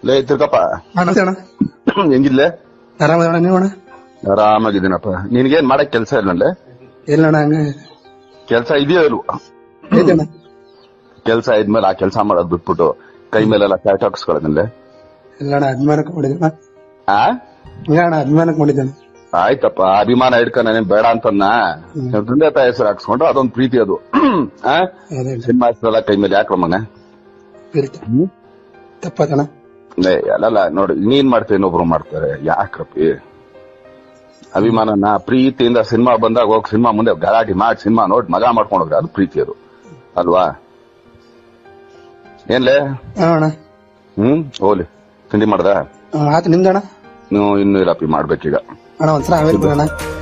ಲೇ ತಿರ್ಕಪ್ಪ ನಮಸ್ತೆ ಅಣ್ಣ ಹೆಂಗಿದ್ಲೆ ಆರಾಮದ ನೀವು ಅಣ್ಣ ಆರಾಮಾಗಿದ್ದೀನಪ್ಪ ನಿನ್ಗೇನ್ ಮಾಡಕ್ ಕೆಲ್ಸ ಇಲ್ಲಂದ್ರೆ ಇಲ್ಲ ಅಣ್ಣ ಹಂಗ ಕೆಲ್ಸ ಇದೆಯೋ ಇಲ್ವಾ ಐತೆ ಅಣ್ಣ ಕೆಲ್ಸ ಇದ್ಮೇಲೆ ಆ ಕೆಲ್ಸ ಮಾಡೋದ್ ಬಿಟ್ಬಿಟ್ಟು ಕೈ ಮೇಲೆಲ್ಲ ಕ್ಯಾಟ್ ಹಾಕ್ಸ್ಕೊಳ್ಳೋದಿಲ್ಲ ಇಲ್ಲ ಅಣ್ಣ ಅಭಿಮಾನಕ್ಕೆ ಮಾಡಿದ್ದೆ ಆ ಇಲ್ಲ ಅಣ್ಣ ಅಭಿಮಾನಕ್ಕೆ ಮಾಡಿದ್ದೆ ಅಣ್ಣ ಆಯ್ತಪ್ಪ ಅಭಿಮಾನ ಇಟ್ಕೊಂಡ್ ನಾನೇನ್ ಬೇಡ ಅಂತನ್ನ ತಂದೆ ತಾಯಿ ಹೆಸರು ಹಾಕ್ಸ್ಕೊಂಡು ಅದೊಂದು ಪ್ರೀತಿ ಅದು ಆ ಅದೇ ಸಿನಿಮಾ ಹೆಸರೆಲ್ಲ ಕೈ ಮೇಲೆ ಯಾಕ್ರ ಮಗನೆ ಇರುತ್ತೆ ತಪ್ಪಾತಣ್ಣ ಏ, ಅಲ್ಲಲ್ಲ ನೋಡಿ ನೀನ್ ಮಾಡ್ತೀವಿ ಇನ್ನೊಬ್ರು ಮಾಡ್ತಾರೆ ಯಾಕ್ರಪ್ಪಿ ಅಭಿಮಾನನ ಪ್ರೀತಿಯಿಂದ ಸಿನಿಮಾ ಬಂದಾಗ ಹೋಗಿ ಸಿನಿಮಾ ಮುಂದೆ ಗಲಾಟೆ ಮಾಡಿ ಸಿನಿಮಾ ನೋಡಿ ಮಗ ಮಾಡ್ಕೊಂಡೋಗ್ರೆ ಅದು ಪ್ರೀತಿ ಅದು ಅಲ್ವಾ ಏನ್ಲೇ ಹಾ ಅಣ್ಣ ಹ್ಮ್ ಹೋಲಿ ತಿಂಡಿ ಮಾಡ್ದ ಆ, ಆಯ್ತು ನಿಮ್ದು ಅಣ್ಣ ನೀವು ಇನ್ನು ಇರಪ್ಪಿ ಮಾಡ್ಬೇಕೀಗ ಅಣ್ಣ ಒಂದ್ಸಲ ಆಮೇಲೆ ಬಿಡೋಣ